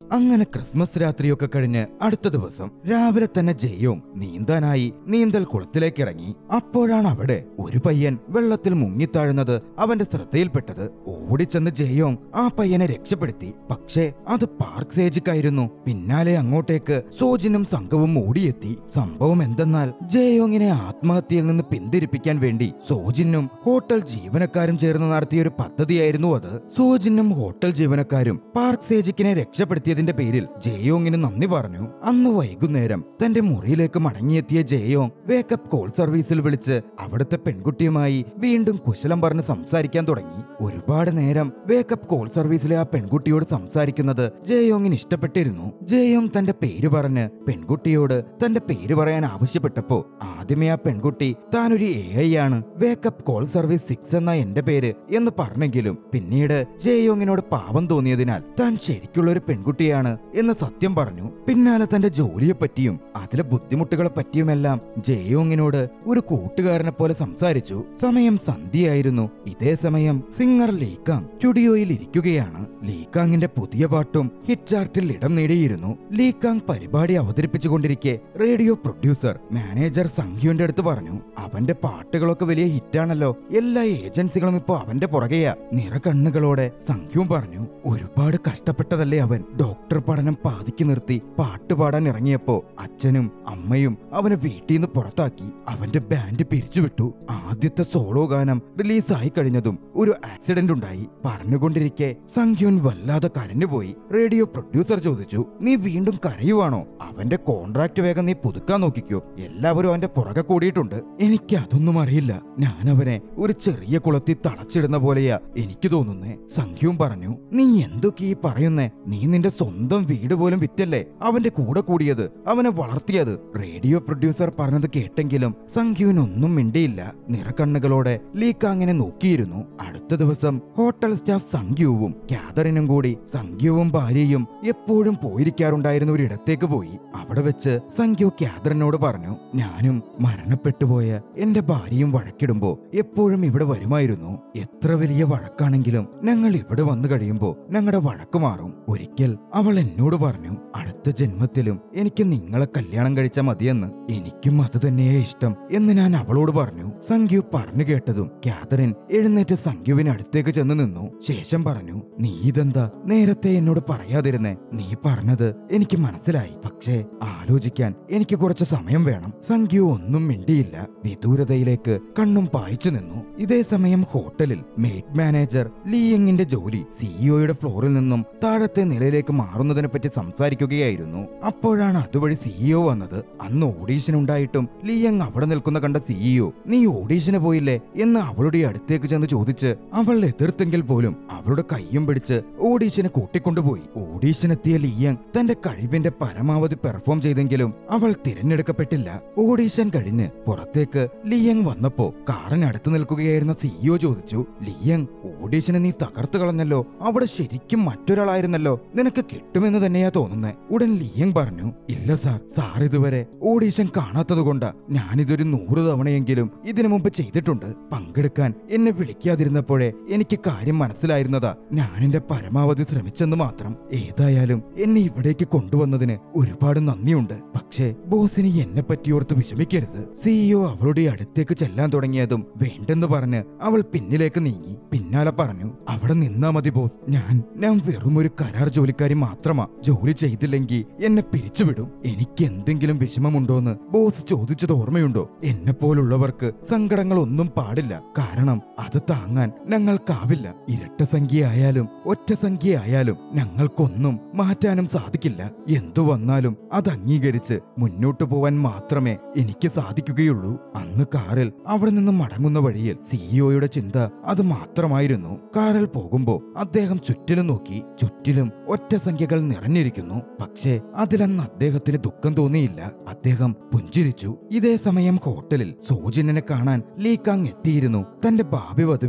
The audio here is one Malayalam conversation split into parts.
അങ്ങനെ ക്രിസ്മസ് രാത്രിയൊക്കെ കഴിഞ്ഞ് അടുത്ത ദിവസം രാവിലെ തന്നെ ജയോങ് നീന്താനായി നീന്തൽ കുളത്തിലേക്ക് ഇറങ്ങി അപ്പോഴാണ് അവിടെ ഒരു പയ്യൻ വെള്ളത്തിൽ മുങ്ങിത്താഴുന്നത് അവന്റെ ശ്രദ്ധയിൽപ്പെട്ടത് ഓടിച്ചെന്ന് ജയോങ് ആ പയ്യനെ രക്ഷപ്പെടുത്തി പക്ഷേ അത് പാർക്ക് സേജിക്കായിരുന്നു പിന്നാലെ അങ്ങോട്ടേക്ക് സോജിനും സംഘവും ഓടിയെത്തി സംഭവം എന്തെന്നാൽ ജയോങ്ങിനെ ആത്മഹത്യയിൽ നിന്ന് പിന്തിരിപ്പിക്കാൻ വേണ്ടി സോജിനും ഹോട്ടൽ ജീവനക്കാരും ചേർന്ന് നടത്തിയ ഒരു പദ്ധതിയായിരുന്നു അത് സോജിനും ഹോട്ടൽ ജീവനക്കാരും പാർക്ക് സേജിക്കിനെ രക്ഷപ്പെടുത്തിയതിന്റെ പേരിൽ ജയോങ്ങിന് നന്ദി പറഞ്ഞു അന്ന് വൈകുന്നേരം തന്റെ മുറിയിലേക്ക് മടങ്ങിയെത്തിയ ജയോങ് വേക്കപ്പ് കോൾ സർവീസിൽ വിളിച്ച് അവിടുത്തെ പെൺകുട്ടിയുമായി വീണ്ടും കുശലം പറഞ്ഞ് സംസാരിക്കാൻ തുടങ്ങി ഒരുപാട് നേരം വേക്കപ്പ് കോൾ സർവീസിലെ ആ പെൺകുട്ടിയോട് സംസാരിക്കുന്നത് ജയോങ്ങിന് ഇഷ്ടപ്പെട്ടിരുന്നു ജയോങ് തന്റെ പേര് പറഞ്ഞ് പെൺകുട്ടിയോട് തന്റെ പേര് പറയാൻ ആവശ്യപ്പെട്ടപ്പോ ആദ്യമേ ആ പെൺകുട്ടി താനൊരു എ ഐ ആണ് വേക്കപ്പ് കോൾ സർവീസ് സിക്സ് എന്ന എന്റെ പേര് എന്ന് പറഞ്ഞെങ്കിലും പിന്നീട് ജയോങ്ങിനോട് പാവം തോന്നിയതിനാൽ താൻ ശരിക്കുള്ള ഒരു പെൺകുട്ടിയാണ് എന്ന് സത്യം പറഞ്ഞു പിന്നാലെ തന്റെ ജോലിയെ പറ്റിയും അതിലെ ബുദ്ധിമുട്ടുകളെ പറ്റിയുമെല്ലാം ജയോങ്ങിനോട് ഒരു കൂട്ടുകാരനെ പോലെ സംസാരിച്ചു സമയം സന്ധ്യയായിരുന്നു ഇതേ സമയം സിംഗർ ലീകാങ് സ്റ്റുഡിയോയിൽ ഇരിക്കുകയാണ് ലീകാങ്ങിന്റെ പുതിയ പാട്ടും ഹിറ്റ് ചാർട്ടിൽ ഇടം നേടിയിരുന്നു ലീകാങ് പരിപാടി അവതരിപ്പിച്ചുകൊണ്ടിരിക്കെ റേഡിയോ പ്രൊഡ്യൂസർ മാനേജർ സംഖ്യുവിന്റെ അടുത്ത് പറഞ്ഞു അവന്റെ പാട്ടുകളൊക്കെ വലിയ ഹിറ്റാണല്ലോ എല്ലാ ഏജൻസികളും ഇപ്പോ അവന്റെ പുറകെയാ നിറകണ്ണുകളോടെ സംഖ്യവും പറഞ്ഞു ഒരുപാട് കഷ്ടപ്പെട്ടതല്ലേ അവൻ ഡോക്ടർ പഠനം പാതിക്ക് നിർത്തി പാട്ട് പാടാൻ ഇറങ്ങിയപ്പോ അച്ഛനും അമ്മയും അവനെ വീട്ടിൽ നിന്ന് പുറത്താക്കി അവന്റെ ബാൻഡ് പിരിച്ചുവിട്ടു ആദ്യത്തെ സോളോ ഗാനം റിലീസായി കഴിഞ്ഞതും ഒരു ആക്സിഡന്റ് ഉണ്ടായി പറഞ്ഞുകൊണ്ടിരിക്കെ സംഖ്യൻ വല്ലാതെ കരഞ്ഞുപോയി റേഡിയോ പ്രൊഡ്യൂസർ ചോദിച്ചു നീ വീണ്ടും കരയുവാണോ അവന്റെ കോൺട്രാക്ട് വേഗം നീ പുതുക്കാൻ നോക്കിക്കോ എല്ലാവരും അവന്റെ പുറകെ കൂടിയിട്ടുണ്ട് എനിക്ക് അതൊന്നും അറിയില്ല ഞാൻ അവനെ ഒരു ചെറിയ കുളത്തിൽ തളച്ചിടുന്ന പോലെയാ എനിക്ക് തോന്നുന്നേ സംഖ്യവും പറഞ്ഞു നീ എന്തൊക്കെ ഈ പറയുന്നേ നീ നിന്റെ സ്വന്തം വീട് പോലും വിറ്റല്ലേ അവന്റെ കൂടെ കൂടിയത് അവനെ വളർത്തിയത് റേഡിയോ പ്രൊഡ്യൂസർ പറഞ്ഞത് കേട്ടെങ്കിലും സംഖ്യുവിനൊന്നും മിണ്ടിയില്ല നിറക്കണ്ണുകളോടെ ലീക്ക അങ്ങനെ നോക്കിയിരുന്നു അടുത്ത ദിവസം ഹോട്ടൽ സ്റ്റാഫ് സംഖ്യവും കാതറിനും കൂടി സംഖ്യവും ഭാര്യയും എപ്പോഴും പോയിരിക്കാറുണ്ടായിരുന്ന ഒരു ഇടത്തേക്ക് പോയി അവിടെ വെച്ച് സംഖ്യു കാതറിനോട് പറഞ്ഞു ഞാനും മരണപ്പെട്ടുപോയ എന്റെ ഭാര്യയും വഴക്കിടുമ്പോ എപ്പോഴും ഇവിടെ വരുമായിരുന്നു എത്ര വലിയ വഴക്കാണെങ്കിലും ഞങ്ങൾ ഇവിടെ വന്നു കഴിയുമ്പോ ഞങ്ങളുടെ വഴക്ക് മാറും ഒരിക്കൽ അവൾ എന്നോട് പറഞ്ഞു അടുത്ത ജന്മത്തിലും എനിക്ക് നിങ്ങളെ കല്യാണം കഴിച്ചാൽ മതിയെന്ന് എനിക്കും അത് തന്നെയേ ഇഷ്ടം എന്ന് ഞാൻ അവളോട് പറഞ്ഞു സംഖ്യു പറഞ്ഞു കേട്ടതും കാതറിൻ എഴുന്നേറ്റ് സംഖ്യുവിന് അടുത്തേക്ക് ചെന്ന് നിന്നു ശേഷം പറഞ്ഞു നീ ഇതെന്താ നേരത്തെ എന്നോട് പറയാതിരുന്നേ നീ പറഞ്ഞത് എനിക്ക് മനസ്സിലായി പക്ഷേ ആലോചിക്കാൻ എനിക്ക് കുറച്ച് സമയം വേണം സംഖ്യു ഒന്നും മിണ്ടിയില്ല വിദൂരതയിലേക്ക് കണ്ണും പായിച്ചു നിന്നു ഇതേ സമയം ഹോട്ടലിൽ മെയ്ഡ് മാനേജർ ലീയിങ്ങിന്റെ ജോലി സിഇഒയുടെ ഫ്ലോറിൽ നിന്നും താഴത്തെ നിലയിലേക്ക് മാറുന്നതിനെ പറ്റി സംസാരിക്കുകയായിരുന്നു അപ്പോഴാണ് അതുവഴി സിഇഒ വന്നത് അന്ന് ഓഡീഷൻ ഉണ്ടായിട്ടും ലീയങ് അവിടെ നിൽക്കുന്ന കണ്ട സിഇഒ നീ ഓഡീഷന് പോയില്ലേ എന്ന് അവളുടെ അടുത്തേക്ക് ചെന്ന് ചോദിച്ച് അവൾ എതിർത്തെങ്കിൽ പോലും അവളുടെ കയ്യും പിടിച്ച് ഓഡീഷന് കൂട്ടിക്കൊണ്ടുപോയി ഓഡീഷനെത്തിയ ലീയങ് തന്റെ കഴിവിന്റെ പരമാവധി പെർഫോം ചെയ്തെങ്കിലും അവൾ തിരഞ്ഞെടുക്കപ്പെട്ടില്ല ഓഡീഷൻ കഴിഞ്ഞ് പുറത്തേക്ക് ലിയങ് വന്നപ്പോ കാറിനടുത്ത് നിൽക്കുകയായിരുന്ന സിഇഒ ചോദിച്ചു ലിയങ് ഓഡീഷന് നീ തകർത്തു കളഞ്ഞല്ലോ അവിടെ ശരിക്കും മറ്റൊരാളായിരുന്നല്ലോ നിനക്ക് കിട്ടുമെന്ന് തന്നെയാ തോന്നുന്നേ ഉടൻ ലിയങ് പറഞ്ഞു ഇല്ല സാർ സാർ ഇതുവരെ ഓഡീഷൻ കാണാത്തത് കൊണ്ടാ ഞാനിതൊരു നൂറ് തവണയെങ്കിലും ഇതിനു മുമ്പ് ചെയ്തിട്ടുണ്ട് പങ്കെടുക്കാൻ എന്നെ വിളിക്കാതിരുന്നപ്പോഴേ എനിക്ക് കാര്യം മനസ്സിലായിരുന്നതാ ഞാൻ എന്റെ പരമാവധി ശ്രമിച്ചെന്ന് മാത്രം ഏതായാലും എന്നെ ഇവിടേക്ക് കൊണ്ടുവന്നതിന് ഒരുപാട് നന്ദിയുണ്ട് പക്ഷേ ബോസിന് എന്നെ പറ്റിയോർത്ത് വിഷമിക്കരുത് സിഇഒ അവളുടെ അടുത്തേക്ക് ചെല്ലാൻ തുടങ്ങിയതും വേണ്ടെന്ന് പറഞ്ഞ് അവൾ പിന്നിലേക്ക് നീങ്ങി പിന്നാലെ പറഞ്ഞു അവിടെ നിന്നാ മതി ബോസ് ഞാൻ ഞാൻ വെറും ഒരു കരാർ ജോലിക്കാരി മാത്രമാ ജോലി ചെയ്തില്ലെങ്കിൽ എന്നെ പിരിച്ചുവിടും എനിക്ക് എന്തെങ്കിലും വിഷമമുണ്ടോന്ന് ബോസ് ചോദിച്ചത് ഓർമ്മയുണ്ടോ എന്നെ പോലുള്ളവർക്ക് സങ്കടങ്ങൾ ഒന്നും പാടില്ല കാരണം അത് താങ്ങാൻ ഞങ്ങൾക്കാവില്ല ഇരട്ട സംഖ്യയായാലും ഒറ്റ സംഖ്യയായാലും ഞങ്ങൾക്കൊന്നും മാറ്റാനും സാധിക്കില്ല എന്തു വന്നാലും അത് അംഗീകരിച്ച് മുന്നോട്ടു പോവാൻ മാത്രമേ എനിക്ക് സാധിക്കുകയുള്ളൂ അന്ന് കാറിൽ അവിടെ നിന്ന് മടങ്ങുന്ന വഴിയിൽ സിഇഒയുടെ ചിന്ത അത് മാത്രമായിരുന്നു കാറിൽ പോകുമ്പോ അദ്ദേഹം ചുറ്റിലും നോക്കി ചുറ്റിലും ഒറ്റ സംഖ്യകൾ നിറഞ്ഞിരിക്കുന്നു പക്ഷേ അതിലന്ന് അദ്ദേഹത്തിന് ദുഃഖം തോന്നിയില്ല അദ്ദേഹം പുഞ്ചിരിച്ചു ഇതേ സമയം ഹോട്ടലിൽ സോജിനെ കാണാൻ ലീകാങ് എത്തിയിരുന്നു തന്റെ ഭാവി വധുവിനെ സോ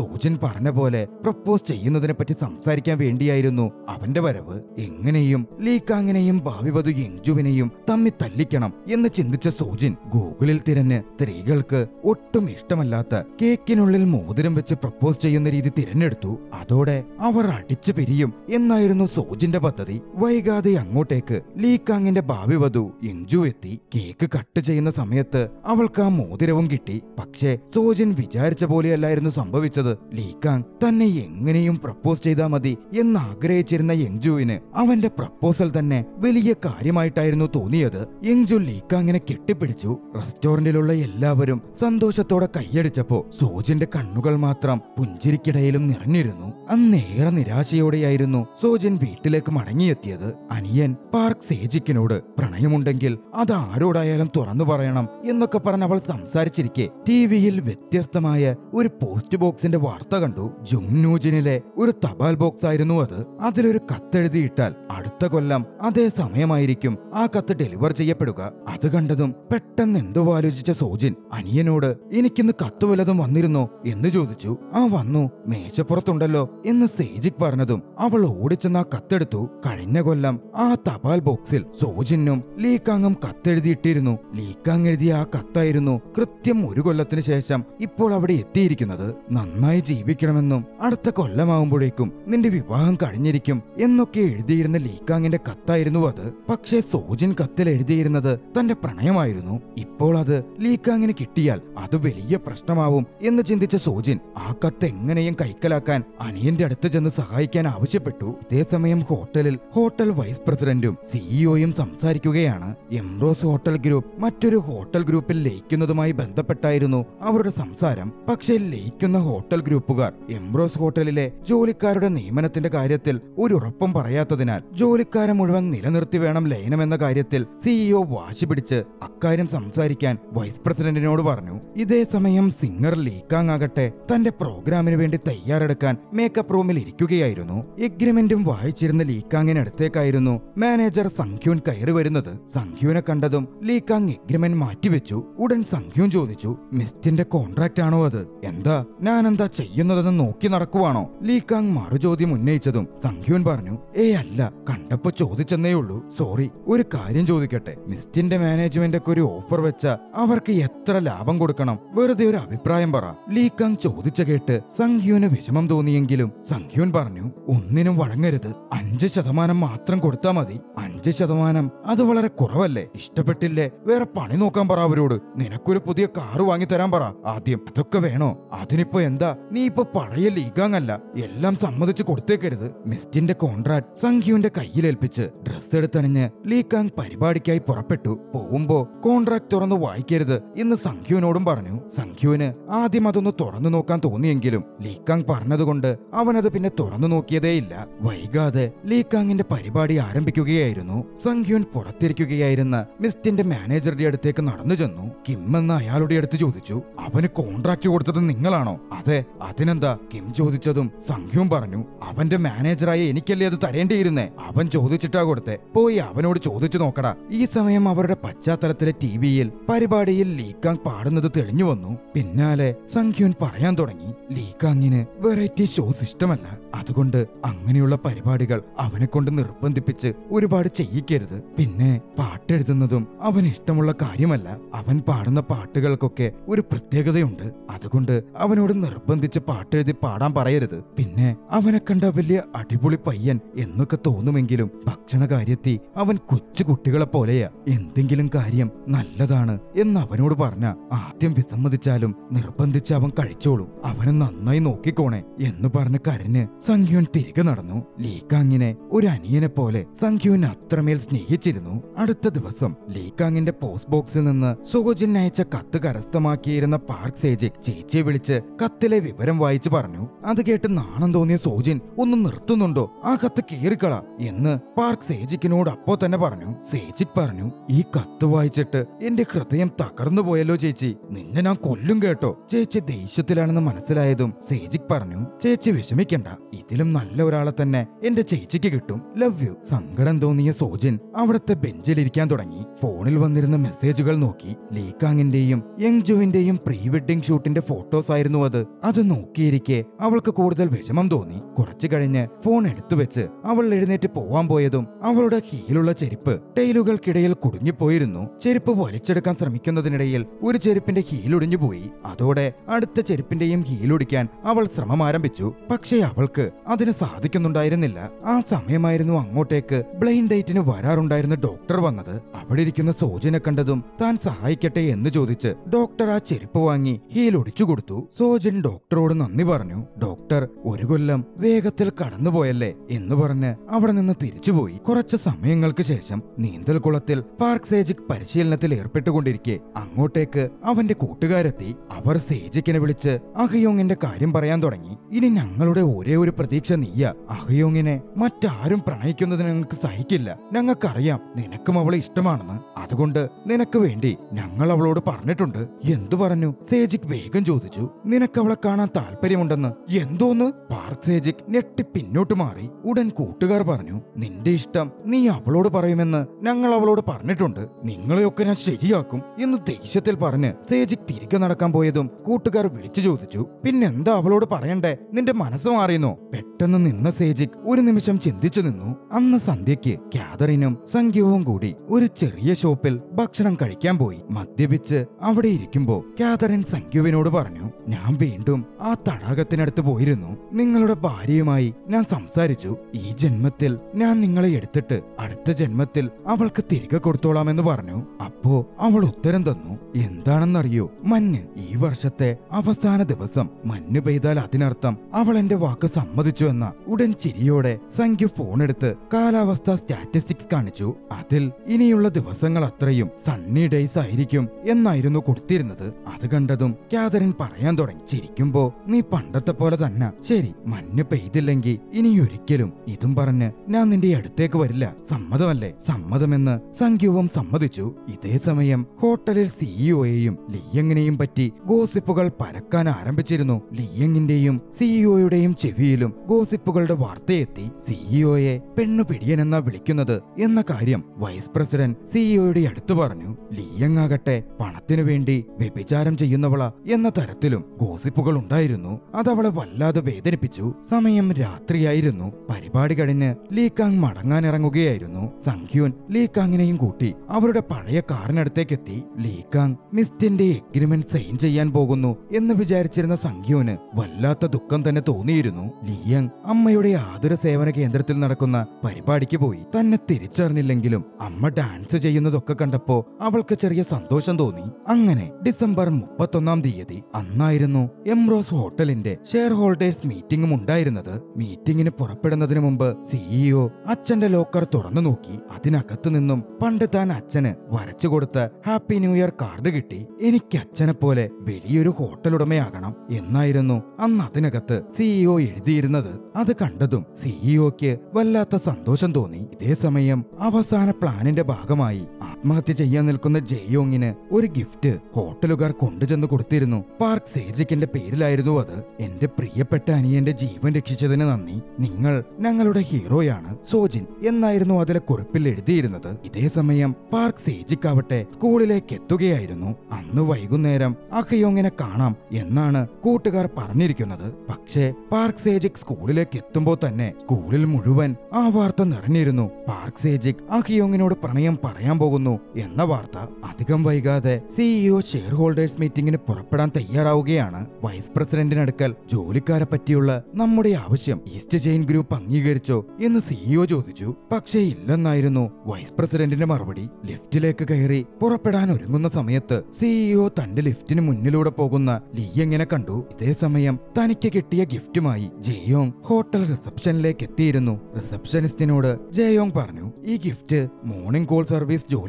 സോജൻ പറഞ്ഞ പോലെ പ്രപ്പോസ് ചെയ്യുന്നതിനെ പറ്റി സംസാരിക്കാൻ വേണ്ടിയായിരുന്നു അവന്റെ വരവ് എങ്ങനെയും ലീക്കാങ്ങിനെയും ഭാവിവധു യങ്ജുവിനെയും തമ്മി തല്ലിക്കണം എന്ന് ചിന്തിച്ച സോജിൻ ഗൂഗിളിൽ തിരഞ്ഞ് സ്ത്രീകൾക്ക് ഒട്ടും ഇഷ്ടമല്ലാത്ത കേക്കിനുള്ളിൽ മോതിരം വെച്ച് പ്രപ്പോസ് ചെയ്യുന്ന രീതി തിരഞ്ഞെടുത്തു അതോടെ അവർ അടിച്ചു പിരിയും എന്നായിരുന്നു സോജിന്റെ പദ്ധതി വൈകാതെ അങ്ങോട്ടേക്ക് ലീക്കാങ്ങിന്റെ ഭാവിവധു യങ്ജു എത്തി കേക്ക് കട്ട് ചെയ്യുന്ന സമയത്ത് അവൾക്ക് ആ മോതിരവും കിട്ടി പക്ഷേ സോജിൻ വിചാരിച്ച പോലെയല്ലായിരുന്നു സംഭവിച്ചത് ലീക്കാങ് തന്നെ എങ്ങനെയും പ്രപ്പോസ് ചെയ്താൽ മതി എന്ന് ആഗ്രഹിച്ചിരുന്ന യങ്ജുവിന് അവന്റെ പ്രപ്പോസൽ തന്നെ വലിയ കാര്യമായിട്ടായിരുന്നു തോന്നിയത് യങ്ജു ലീക്കാങ്ങിനെ കെട്ടിപ്പിടിച്ചു റെസ്റ്റോറന്റിലുള്ള എല്ലാവരും സന്തോഷത്തോടെ കൈയടിച്ചപ്പോ സോജിന്റെ കണ്ണുകൾ മാത്രം പുഞ്ചിരിക്കിടയിലും നിറഞ്ഞിരുന്നു അന്നേറെ നിരാശയോടെയായിരുന്നു സോജിൻ വീട്ടിലേക്ക് മടങ്ങിയെത്തിയത് അനിയൻ പാർക്ക് സേജിക്കിനോട് പ്രണയമുണ്ടെങ്കിൽ അത് ആരോടായാലും തുറന്നു പറയണം എന്നൊക്കെ പറഞ്ഞ് അവൾ സംസാരിച്ചിരിക്കെ ടി വിയിൽ വ്യത്യസ്തമായ ഒരു പോസ്റ്റ് ബോക്സിന്റെ വാർത്ത കണ്ടു ജുംനൂജിനിലെ ഒരു തപാൽ ബോക്സ് ആയിരുന്നു അത് അതിലൊരു കത്തെഴുതിയിട്ടാൽ അടുത്ത കൊല്ലം അതേ സമയമായിരിക്കും ആ കത്ത് ഡെലിവർ ചെയ്യപ്പെടുക അത് കണ്ടതും പെട്ടെന്ന് എന്തോ ആലോചിച്ച സോജിൻ അനിയനോട് എനിക്കിന്ന് കത്ത് വല്ലതും വന്നിരുന്നോ എന്ന് ചോദിച്ചു ആ വന്നു മേശപ്പുറത്തുണ്ടല്ലോ എന്ന് സേജിക് പറഞ്ഞതും അവൾ ഓടിച്ചെന്ന് ആ കത്തെടുത്തു കഴിഞ്ഞ കൊല്ലം ആ തപാൽ ബോക്സിൽ സോജിനും ലീക്കാങ്ങും കത്തെഴുതിയിട്ടിരുന്നു ലീക്കാങ് എഴുതിയ ആ കത്തായിരുന്നു കൃത്യം ഒരു കൊല്ലത്തിന് ശേഷം ഇപ്പോൾ അവിടെ എത്തിയിരിക്കുന്നത് നന്നായി ജീവിക്കണമെന്നും അടുത്ത കൊല്ലമാകുമ്പോഴേക്കും നിന്റെ വിവാഹം കഴിഞ്ഞിരിക്കും എന്നൊക്കെ എഴുതിയിരുന്ന ലീക്കാങ്ങിന്റെ കത്തായിരുന്നു അത് പക്ഷേ സോജിൻ കത്തിൽ എഴുതിയിരുന്നത് തന്റെ പ്രണയമായിരുന്നു ഇപ്പോൾ അത് ലീക്കാങ്ങിന് കിട്ടിയാൽ അത് വലിയ പ്രശ്നമാവും എന്ന് ചിന്തിച്ച സോജിൻ ആ കത്ത് എങ്ങനെയും കൈക്കലാക്കാൻ അനിയന്റെ അടുത്ത് ചെന്ന് സഹായിക്കാൻ ആവശ്യപ്പെട്ടു ഇതേസമയം ഹോട്ടലിൽ ഹോട്ടൽ വൈസ് പ്രസിഡന്റും സിഇഒയും സംസാരിക്കുകയാണ് എംറോസ് ഹോട്ടൽ ഗ്രൂപ്പ് മറ്റൊരു ഹോട്ടൽ ഗ്രൂപ്പിൽ ലയിക്കുന്നതുമായി ബന്ധപ്പെട്ടായിരുന്നു അവരുടെ സംസാരം പക്ഷേ ലയിക്കുന്ന ഹോട്ടൽ ഗ്രൂപ്പുകാർ എംറോസ് ഹോട്ടലിലെ ജോലിക്കാരുടെ നിയമനത്തിന്റെ കാര്യത്തിൽ ഒരു ഉറപ്പും പറയാത്തതിനാൽ ജോലിക്കാരെ മുഴുവൻ നിലനിർത്തി വേണം ലയനമെന്ന കാര്യത്തിൽ സിഇഒ വാശി പിടിച്ച് അക്കാര്യം സംസാരിക്കാൻ വൈസ് പ്രസിഡന്റിനോട് പറഞ്ഞു ഇതേ സമയം സിംഗർ ലീക്കാങ് ആകട്ടെ തന്റെ പ്രോഗ്രാമിന് വേണ്ടി തയ്യാറെടുക്കാൻ മേക്കപ്പ് റൂമിൽ ഇരിക്കുകയായിരുന്നു എഗ്രിമെന്റും വായിച്ചിരുന്ന ലീക്കാങ്ങിനടുത്തേക്കായിരുന്നു മാനേജർ സംഖ്യൂൻ കയറി വരുന്നത് സംഖ്യൂനെ കണ്ടതും ലീക്കാങ് എഗ്രിമെന്റ് മാറ്റിവെച്ചു ഉടൻ സംഖ്യൂൻ ചോദിച്ചു മിസ്റ്റിന്റെ കോൺട്രാക്ട് ആണോ അത് എന്താ ഞാൻ എന്താ ചെയ്യുന്നതെന്ന് നോക്കി നടക്കുവാണോ ലീക്കാങ് മറുചോദ്യം ഉന്നയിച്ചതും സംഖ്യൂൻ പറഞ്ഞു ഏ അല്ല കണ്ടപ്പോ ചോദിച്ചെന്നേ ഉള്ളൂ സോറി ഒരു കാര്യം ചോദിക്കട്ടെ മിസ്റ്റിന്റെ മാനേജ്മെന്റ് ഒക്കെ ഒരു ഓഫർ വെച്ച അവർക്ക് എത്ര ലാഭം കൊടുക്കണം വെറുതെ ഒരു അഭിപ്രായം പറ ലീക്കാങ് ചോദിച്ച കേട്ട് സംഖ്യൂന് വിഷമം തോന്നിയെങ്കിലും സംഖ്യൂൻ പറഞ്ഞു ഒന്നിനും വഴങ്ങരുത് അഞ്ച് ശതമാനം മാത്രം കൊടുത്താ മതി അഞ്ച് ശതമാനം അത് വളരെ കുറവല്ലേ ഇഷ്ടപ്പെട്ടില്ലേ വേറെ പണി നോക്കാൻ പറ അവരോട് നിനക്കൊരു പുതിയ കാറ് വാങ്ങി തരാൻ പറ ആദ്യം അതൊക്കെ വേണോ അതിനിപ്പോ എന്താ നീ ഇപ്പൊ പഴയ ലീഗാങ് അല്ല എല്ലാം സമ്മതിച്ച് കൊടുത്തേക്കരുത് മിസ്റ്റിന്റെ കോൺട്രാക്ട് സംഖ്യുവിന്റെ കയ്യിലേൽപ്പിച്ച് ഡ്രസ് എടുത്തണിഞ്ഞ് ലീകാങ് പരിപാടിക്കായി പുറപ്പെട്ടു പോകുമ്പോ കോൺട്രാക്ട് തുറന്ന് വായിക്കരുത് എന്ന് സംഖ്യുവിനോടും പറഞ്ഞു സംഖ്യുവിന് ആദ്യം അതൊന്ന് തുറന്നു നോക്കാൻ തോന്നിയെങ്കിലും ലീകാങ് പറഞ്ഞതുകൊണ്ട് അവനത് പിന്നെ തുറന്നു നോക്കിയതേയില്ല വൈകാതെ ലീകാങ്ങിന്റെ പരിപാടി ആരംഭിക്കുകയായിരുന്നു സംഖ്യുൻ പുറത്തിരിക്കുകയായിരുന്ന മിസ്റ്റിന്റെ മാനേജറുടെ അടുത്തേക്ക് നടന്നു ചെന്നു കിം എന്ന അയാളുടെ അടുത്ത് ചോദിച്ചു അവന് കോൺട്രാക്ട് കൊടുത്തത് നിങ്ങളാണോ അതെ അതിനെന്താ കിം ചോദിച്ചതും സംഖ്യവും പറഞ്ഞു അവന്റെ മാനേജറായ എനിക്കല്ലേ അത് തരേണ്ടിയിരുന്നേ അവൻ ചോദിച്ചിട്ടാ കൊടുത്തെ പോയി അവനോട് ചോദിച്ചു നോക്കടാ ഈ സമയം അവരുടെ പശ്ചാത്തലത്തിലെ ടി വിയിൽ പരിപാടിയിൽ ലീക്കാങ് പാടുന്നത് തെളിഞ്ഞു വന്നു പിന്നാലെ സംഖ്യൻ പറയാൻ തുടങ്ങി ലീക്കാങ്ങിന് വെറൈറ്റി ഷോസ് ഇഷ്ടമല്ല അതുകൊണ്ട് അങ്ങനെയുള്ള പരിപാടികൾ അവനെ കൊണ്ട് നിർബന്ധിപ്പിച്ച് ഒരുപാട് ചെയ്യിക്കരുത് പിന്നെ പാട്ടെഴുതുന്നതും അവന് ഇഷ്ടമുള്ള കാര്യമല്ല അവൻ പാടുന്ന പാട്ടുകൾക്കൊക്കെ ഒരു പ്രത്യേകതയുണ്ട് അതുകൊണ്ട് അവനോട് നിർബന്ധിച്ച് പാട്ടെഴുതി പാടാൻ പറയരുത് പിന്നെ അവനെ കണ്ട വലിയ അടിപൊളി പയ്യൻ എന്നൊക്കെ തോന്നുമെങ്കിലും ഭക്ഷണ കാര്യത്തിൽ അവൻ കൊച്ചു കുട്ടികളെ പോലെയാ എന്തെങ്കിലും കാര്യം നല്ലതാണ് എന്ന് അവനോട് പറഞ്ഞ ആദ്യം വിസമ്മതിച്ചാലും നിർബന്ധിച്ച് അവൻ കഴിച്ചോളും അവനെ നന്നായി നോക്കിക്കോണേ എന്ന് പറഞ്ഞ് കരഞ്ഞ് സംഖ്യുൻ തിരികെ നടന്നു ലീകാങ്ങിനെ ഒരു അനിയനെ പോലെ സംഖ്യുൻ അത്രമേൽ സ്നേഹിച്ചിരുന്നു അടുത്ത ദിവസം ലീകാങ്ങിന്റെ പോസ്റ്റ് ബോക്സിൽ നിന്ന് സുഹോജിൻ അയച്ച കത്ത് കരസ്ഥമാക്കിയിരുന്ന പാർക്ക് സേജിക് ചേച്ചിയെ വിളിച്ച് കത്തിലെ വിവരം വായിച്ചു പറഞ്ഞു അത് കേട്ട് നാണം തോന്നിയ സോജിൻ ഒന്ന് നിർത്തുന്നുണ്ടോ ആ കത്ത് കീറിക്കള എന്ന് പാർക്ക് സേജിക്കിനോട് അപ്പോ തന്നെ പറഞ്ഞു സേജിക് പറഞ്ഞു ഈ കത്ത് വായിച്ചിട്ട് എന്റെ ഹൃദയം തകർന്നു പോയല്ലോ ചേച്ചി നിന്നെ ഞാൻ കൊല്ലും കേട്ടോ ചേച്ചി ദേഷ്യത്തിലാണെന്ന് മനസ്സിലായതും സേജിക് പറഞ്ഞു ചേച്ചി വിഷമിക്കണ്ട ഇതിലും നല്ല ഒരാളെ തന്നെ എന്റെ ചേച്ചിക്ക് കിട്ടും ലവ് യു സങ്കടം തോന്നിയ സോജിൻ അവിടുത്തെ ബെഞ്ചിലിരിക്കാൻ തുടങ്ങി ഫോണിൽ വന്നിരുന്ന മെസ്സേജുകൾ നോക്കി ലീകാങ്ങിന്റെയും യങ്ജുവിന്റെയും പ്രീ വെഡിംഗ് ഷൂട്ടിന്റെ ഫോട്ടോസ് ആയിരുന്നു അത് അത് നോക്കിയിരിക്കെ അവൾക്ക് കൂടുതൽ വിഷമം തോന്നി കുറച്ചു കഴിഞ്ഞ് ഫോൺ എടുത്തു വെച്ച് അവൾ എഴുന്നേറ്റ് പോവാൻ പോയതും അവളുടെ കീഴിലുള്ള ചെരുപ്പ് ടൈലുകൾക്കിടയിൽ കുടുങ്ങിപ്പോയിരുന്നു ചെരുപ്പ് വലിച്ചെടുക്കാൻ ശ്രമിക്കുന്നതിനിടയിൽ ഒരു ചെരുപ്പിന്റെ ഹീലൊടിഞ്ഞു പോയി അതോടെ അടുത്ത ചെരുപ്പിന്റെയും ഹീലൊടിക്കാൻ അവൾ ശ്രമം ആരംഭിച്ചു പക്ഷേ അവൾക്ക് അതിന് സാധിക്കുന്നുണ്ടായിരുന്നില്ല ആ സമയമായിരുന്നു അങ്ങോട്ടേക്ക് ബ്ലൈൻഡ് ഡേറ്റിന് വരാറുണ്ടായിരുന്ന ഡോക്ടർ വന്നത് അവിടെ ഇരിക്കുന്ന സോജനെ കണ്ടതും താൻ സഹായിക്കട്ടെ എന്ന് ചോദിച്ച് ഡോക്ടർ ആ ചെരുപ്പ് വാങ്ങി ഹീൽ ഒടിച്ചു കൊടുത്തു സോജൻ ഡോക്ടറോട് നന്ദി പറഞ്ഞു ഡോക്ടർ ഒരു കൊല്ലം വേഗത്തിൽ കടന്നുപോയല്ലേ എന്ന് പറഞ്ഞ് അവിടെ നിന്ന് തിരിച്ചുപോയി കുറച്ച് സമയങ്ങൾക്ക് ശേഷം നീന്തൽ കുളത്തിൽ പാർക്ക് സേജിക് പരിശീലനത്തിൽ ഏർപ്പെട്ടുകൊണ്ടിരിക്കെ അങ്ങോട്ടേക്ക് അവന്റെ കൂട്ടുകാരെത്തി അവർ സേജിക്കിനെ വിളിച്ച് അഹയോങ്ങിന്റെ കാര്യം പറയാൻ തുടങ്ങി ഇനി ഞങ്ങളുടെ ഒരേ ഒരു പ്രതീക്ഷ നീയ അഹയോങ്ങിനെ മറ്റാരും പ്രണയിക്കുന്നത് ഞങ്ങൾക്ക് സഹിക്കില്ല ഞങ്ങൾക്കറിയാം നിനക്കും അവളെ ഇഷ്ടമാണെന്ന് അതുകൊണ്ട് നിനക്ക് വേണ്ടി ഞങ്ങൾ അവളോട് പറഞ്ഞിട്ടുണ്ട് എന്തു പറഞ്ഞു സേജിക് വേഗം ചോദിച്ചു നിനക്ക് അവളെ കാണാൻ താല്പര്യമുണ്ടെന്ന് എന്തോന്ന് പാർക്ക് സേജിക് ഞെട്ടി പിന്നോട്ട് മാറി ഉടൻ കൂട്ടുകാർ പറഞ്ഞു നിന്റെ ഇഷ്ടം നീ അവളോട് പറയുമെന്ന് ഞങ്ങൾ അവളോട് പറഞ്ഞിട്ടുണ്ട് നിങ്ങളെയൊക്കെ ഞാൻ ശരിയാക്കും എന്ന് ദേഷ്യത്തിൽ പറഞ്ഞ് സേജിക് തിരികെ നടക്കാൻ പോയതും കൂട്ടുകാർ വിളിച്ചു ചോദിച്ചു പിന്നെന്താ അവളോട് പറയണ്ടേ നിന്റെ മനസ്സ് മാറിയെന്നോ പെട്ടെന്ന് നിന്ന സേജിക് ഒരു നിമിഷം ചിന്തിച്ചു നിന്നു അന്ന് സന്ധ്യയ്ക്ക് കാതറിനും സംഖ്യവും കൂടി ഒരു ചെറിയ ഷോപ്പിൽ ഭക്ഷണം കഴിക്കാൻ പോയി മദ്യപിച്ച് അവിടെ ഇരിക്കുമ്പോ കാതറിൻ സംഖ്യുവിനോട് പറഞ്ഞു ഞാൻ വീണ്ടും ആ തടാകത്തിനടുത്ത് പോയിരുന്നു നിങ്ങളുടെ ഭാര്യയുമായി ഞാൻ സംസാരിച്ചു ഈ ജന്മത്തിൽ ഞാൻ നിങ്ങളെ എടുത്തിട്ട് അടുത്ത ജന്മത്തിൽ അവൾക്ക് തിരികെ കൊടുത്തോളാമെന്ന് പറഞ്ഞു അപ്പോ അവൾ ഉത്തരം തന്നു എന്താണെന്നറിയോ മഞ്ഞ് ഈ വർഷത്തെ അവസാന ദിവസം മഞ്ഞ് പെയ്താൽ അതിനർത്ഥം അവൾ എന്റെ വാക്ക് സമ്മതിച്ചു എന്ന ഉടൻ ചിരിയോടെ സംഖ്യ ഫോണെടുത്ത് കാലാവസ്ഥ സ്റ്റാറ്റിസ്റ്റിക്സ് കാണിച്ചു അതിൽ ഇനിയുള്ള ദിവസങ്ങൾ അത്രയും സണ്ണി ഡേയ്സ് ആയിരിക്കും എന്നായിരുന്നു കൊടുത്തിരുന്നത് അത് കണ്ടതും കാതറിൻ പറയാൻ തുടങ്ങി ചിരിക്കുമ്പോ നീ പണ്ടത്തെ പോലെ തന്നെ ശരി മഞ്ഞ് പെയ്തില്ലെങ്കിൽ ഇനിയൊരിക്കലും ഇതും പറഞ്ഞ് ഞാൻ നിന്റെ അടുത്തേക്ക് വരില്ല സമ്മതമല്ലേ സമ്മതമെന്ന് സംഖ്യവും സമ്മതിച്ചു ഇതേ സമയം ഹോട്ടലിൽ സിഇഒയെയും ലിയങ്ങിനെയും പറ്റി ഗോസിപ്പുകൾ പരക്കാൻ ആരംഭിച്ചിരുന്നു ലിയങ്ങിന്റെയും സിഇഒയുടെയും ചെവിയിലും ഗോസിപ്പുകളുടെ വാർത്തയെത്തി സിഇഒയെ പെണ്ണു പിടിയനെന്നാ വിളിക്കുന്നത് എന്ന കാര്യം വൈസ് പ്രസിഡന്റ് സിഇഒയുടെ അടുത്ത് പറഞ്ഞു ലിയങ് ആകട്ടെ പണത്തിനു വേണ്ടി വ്യഭിചാരം ചെയ്യുന്നവള എന്ന തരത്തിലും ഗോസിപ്പുകൾ ഉണ്ടായിരുന്നു അതവളെ വല്ലാതെ വേദനിപ്പിച്ചു സമയം രാത്രിയായിരുന്നു പരിപാടി കഴിഞ്ഞ് ലീകാങ് മടങ്ങാനിറങ്ങുകയായിരുന്നു സംഖ്യൂൻ ലീകാങ്ങിനെയും കൂട്ടി അവരുടെ പഴയ കാറിനടുത്തേക്ക് എത്തി ലീകാങ് മിസ്റ്റിന്റെ എഗ്രിമെന്റ് സൈൻ ചെയ്യാൻ പോകുന്നു എന്ന് വിചാരിച്ചിരുന്ന സംഖ്യൂന് വല്ലാത്ത ദുഃഖം തന്നെ തോന്നിയിരുന്നു ലിയങ് അമ്മയുടെ ആതുര സേവന കേന്ദ്രത്തിൽ നടക്കുന്ന പരിപാടിക്ക് പോയി തന്നെ തിരിച്ചറിഞ്ഞില്ലെങ്കിലും അമ്മ ഡാൻസ് ചെയ്യുന്നതൊക്കെ കണ്ടപ്പോ അവൾക്ക് ചെറിയ സന്തോഷം തോന്നി അങ്ങനെ ഡിസംബർ മുപ്പത്തൊന്നാം തീയതി അന്നായിരുന്നു എംറോസ് ഹോട്ടലിന്റെ ഷെയർ ഹോൾഡേഴ്സ് മീറ്റിംഗും ഉണ്ടായിരുന്നത് മീറ്റിംഗിന് പുറപ്പെടുന്നതിന് മുമ്പ് സിഇഒ അച്ഛന്റെ ലോക്കർ തുറന്നു നോക്കി അതിനകത്തു നിന്നും പണ്ട് താൻ അച്ഛന് വരച്ചു കൊടുത്ത ഹാപ്പി ന്യൂ ഇയർ കാർഡ് കിട്ടി എനിക്ക് അച്ഛനെ പോലെ വലിയൊരു ഹോട്ടൽ ഉടമയാകണം എന്നായിരുന്നു അന്ന് അതിനകത്ത് സിഇഒ എഴുതിയിരുന്നത് അത് കണ്ടതും സിഇഒക്ക് വല്ലാത്ത സന്തോഷം തോന്നി ഇതേ സമയം അവസാന പ്ലാനിന്റെ ഭാഗമായി ആത്മഹത്യ ചെയ്യാൻ നിൽക്കുന്ന ജയോങ്ങിന് ഒരു ഗിഫ്റ്റ് ഹോട്ടലുകാർ കൊണ്ടുചെന്ന് കൊടുത്തിരുന്നു പാർക്ക് സേജിക്കിന്റെ പേരിലായിരുന്നു അത് എന്റെ പ്രിയപ്പെട്ട അനിയന്റെ ജീവൻ രക്ഷിച്ചതിന് നന്ദി നിങ്ങൾ ഞങ്ങളുടെ ഹീറോയാണ് സോജിൻ എന്നായിരുന്നു അതിലെ കുറിപ്പിൽ എഴുതിയിരുന്നത് ഇതേ സമയം പാർക്ക് സേജിക്കാവട്ടെ സ്കൂളിലേക്ക് എത്തുകയായിരുന്നു അന്ന് വൈകുന്നേരം അഹയോങ്ങിനെ കാണാം എന്നാണ് കൂട്ടുകാർ പറഞ്ഞിരിക്കുന്നത് പക്ഷേ പാർക്ക് സേജിക് സ്കൂളിലേക്ക് എത്തുമ്പോൾ തന്നെ സ്കൂളിൽ മുഴുവൻ ആ വാർത്ത നിറഞ്ഞിരുന്നു പാർക്ക് സേജിക് അഹിയോങ്ങിനോട് പ്രണയം പറയാൻ പോകുന്നു എന്ന വാർത്ത അധികം വൈകാതെ സിഇഒ ഷെയർ ഹോൾഡേഴ്സ് മീറ്റിംഗിന് പുറപ്പെടാൻ തയ്യാറാവുകയാണ് വൈസ് പ്രസിഡന്റിനടുക്കൽ ജോലിക്കാരെ പറ്റിയുള്ള നമ്മുടെ ആവശ്യം ഈസ്റ്റ് ചെയിൻ ഗ്രൂപ്പ് അംഗീകരിച്ചോ എന്ന് സിഇഒ ചോദിച്ചു പക്ഷേ ഇല്ലെന്നായിരുന്നു വൈസ് പ്രസിഡന്റിന്റെ മറുപടി ലിഫ്റ്റിലേക്ക് കയറി പുറപ്പെടാൻ ഒരുങ്ങുന്ന സമയത്ത് സിഇഒ തന്റെ ലിഫ്റ്റിന് മുന്നിലൂടെ പോകുന്ന ലിയങ്ങിനെ കണ്ടു ഇതേ സമയം തനിക്ക് കിട്ടിയ ഗിഫ്റ്റുമായി ജയോങ് ഹോട്ടൽ റിസപ്ഷനിലേക്ക് എത്തിയിരുന്നു റിസപ്ഷനിസ്റ്റിനോട് ജയോങ് പറഞ്ഞു ഈ ഗിഫ്റ്റ് മോർണിംഗ് കോൾ സർവീസ് ജോലിക്കാർ